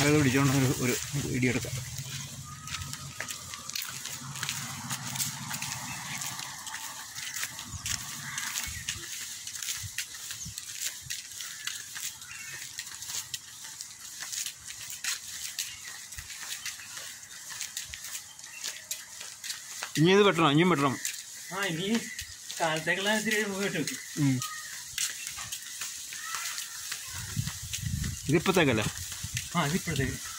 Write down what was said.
അത് പിടിച്ചോണ്ട് ഒരു ഒരു വീഡിയോ എടുക്കാം ഇനി ഇത് വെട്ടണം ഇനിയും വെട്ടണം ആ ഇനി കാലത്തേക്കുള്ള ഇത്തിരി പോയിട്ട് വെക്കും ഉം. ഇതിപ്പോഴത്തേക്കല്ലേ ആ ഇതിപ്പോഴത്തേക്ക്